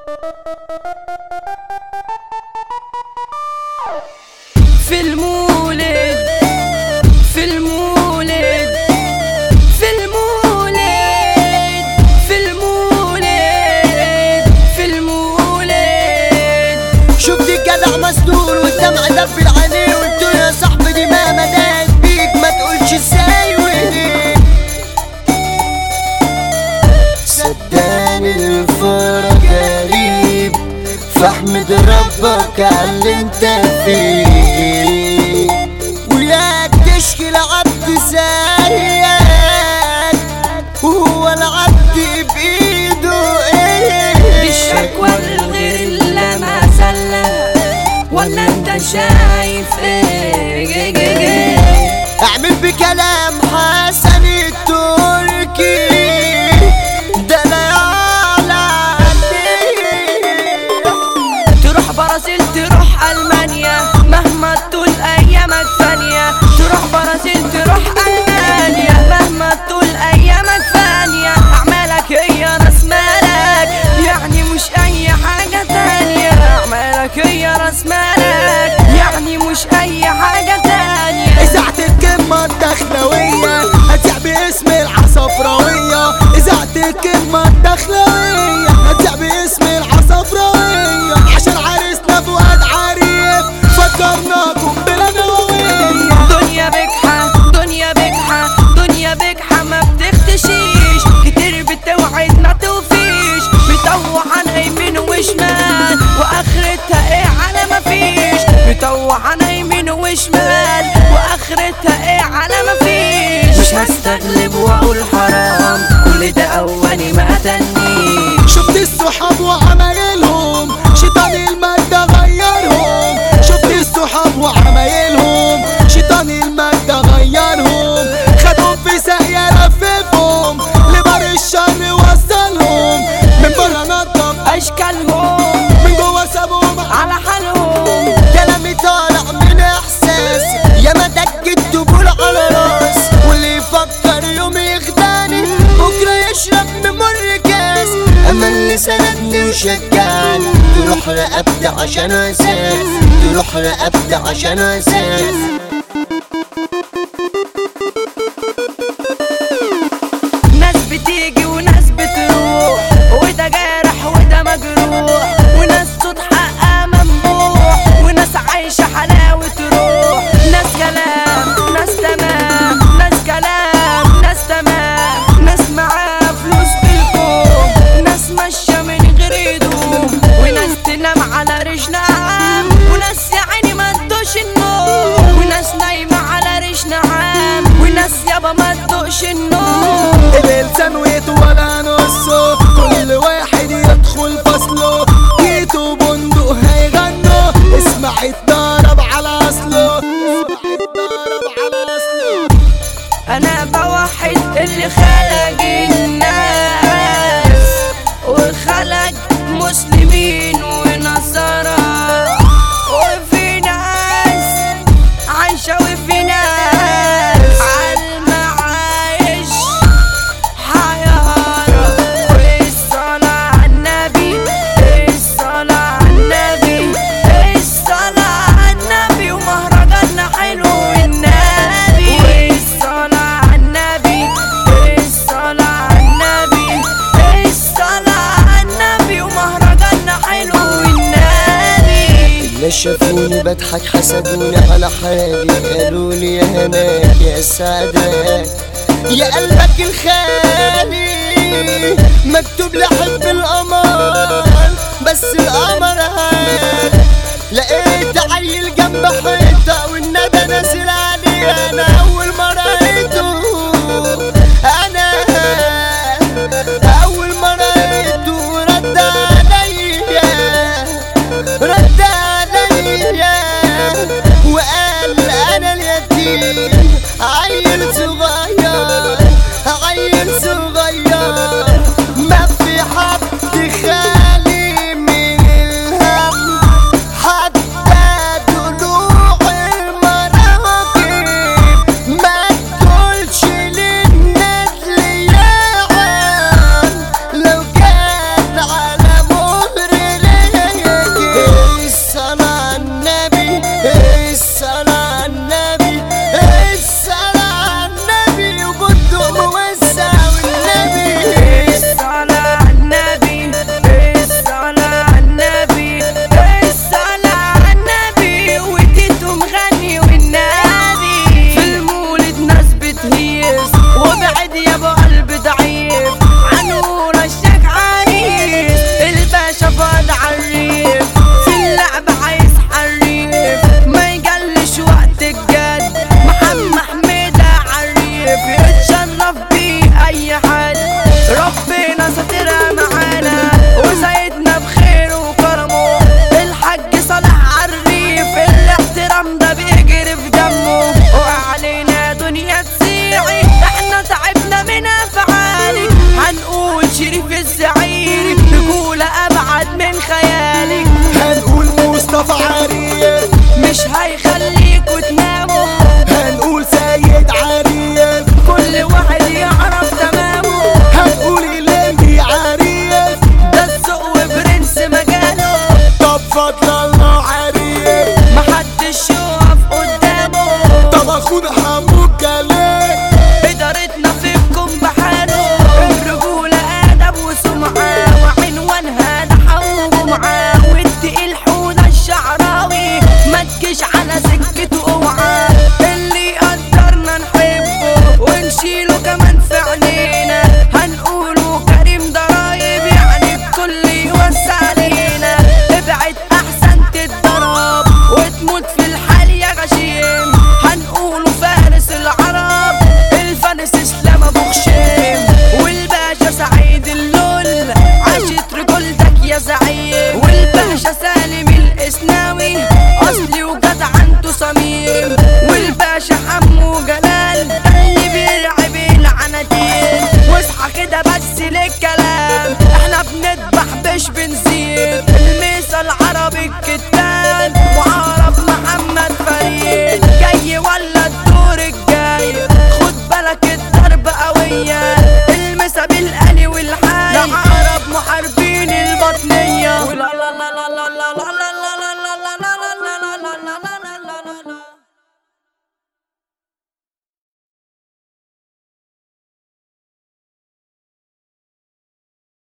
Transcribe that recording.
في المولد في المولد في المولد في المولد في المولد شفت الجدع مسدود والدمع دبل عليه وقلت له يا صاحبي دي ما مدات بيك ما تقولش ازاي وليه صدقني الفرج غريب فاحمد ربك على اللي انت فيه وياك تشكي العبد زيك وهو العبد بايده ايه دي الشكوى الغير لما زلة ولا انت شايف ايه اعمل بكلام حسن التركي ده لا يعلى عليه تروح برازيل تروح المانيا مهما طول ايامك فانية تروح برازيل تروح المانيا مهما طول ايامك فانية اعمالك هي راس مالك يعني مش اي حاجة تانية اعمالك هي راس مالك يعني مش اي حاجة تانية إذاعة الكلمة الدخلوية هتسع باسم العصفراوية إذاعة الكلمة الدخلوية هتسع باسم العصفراوية عشان عريسنا فؤاد عريف فكرناكم بلا نووية دنيا بجحة دنيا بجحة دنيا بجحة ما بتختشيش كتير بتوعد ما توفيش بتوع عن يمين وشمال واخرتها ايه على ما فيش بتوع عن يمين وشمال واخرتها ايه على ما فيش مش هستغلب واقول حرام كل ده اولي ما تنيش شفت الصحاب وعمايلهم شيطان المادة غيرهم شفت الصحاب وعمايلهم شيطان المادة غيرهم خدهم في ساقية لففهم لبر الشر وصلهم من بره نضف اشكالهم من جوه سابهم على حالهم كلامي طالع من احساس يا ما دكت طبول على راس واللي يفكر يوم يخدعني بكره يشرب من مر كاس اما اللي سندني وشجعني تروح رقبتي عشان اساس تروح رقبتي عشان اساس ناس بتيجي وناس بتروح وده جارح وده مجروح وناس صوت حقها ممنوع وناس عايشة حلاوة روح ناس كلام ناس تمام ناس كلام ناس تمام ناس معاها فلوس بالكوم ناس ماشية من غير هدوم وناس تنام على ريش نعام وناس يا عيني ما تدوش النوم وناس نايمة على ريش نعام وناس يابا ما تدوش النوم الانسان ويت ولا نصه كل واحد يدخل فصله جيتوا بندق هيغنوا اسمع اتضرب على اصله اسمع اتضرب على اصله انا بوحد اللي خلق الناس وخلق مسلمين ونصارى وفي ناس عايشة وفي ناس عالمعايش حيارى والصلاة على النبي الصلاة على النبي الصلاة على النبي ومهرجاننا حلو النبي والصلاة على النبي الصلاة على النبي الصلاة على النبي ومهرجاننا حلو النبي اللي شافوني بضحك حسدوني على حالي قالوا لي يا هناك يا سعدك يا قلبك الخالي مكتوب لحب القمر بس القمر هان لقيت عيل جنب حيطة والندى نازل عليه انا اول ما رأيته انا اول ما رأيته رد عليا رد عليا وقال انا اليتيم عيل صغير عيل صغير ما في حد تدوس علينا ابعد احسن تتضرب وتموت في الحال يا غشيم هنقوله فارس العرب الفارس اسلام ابو خشيم والباشا سعيد اللول عاشت رجولتك يا زعيم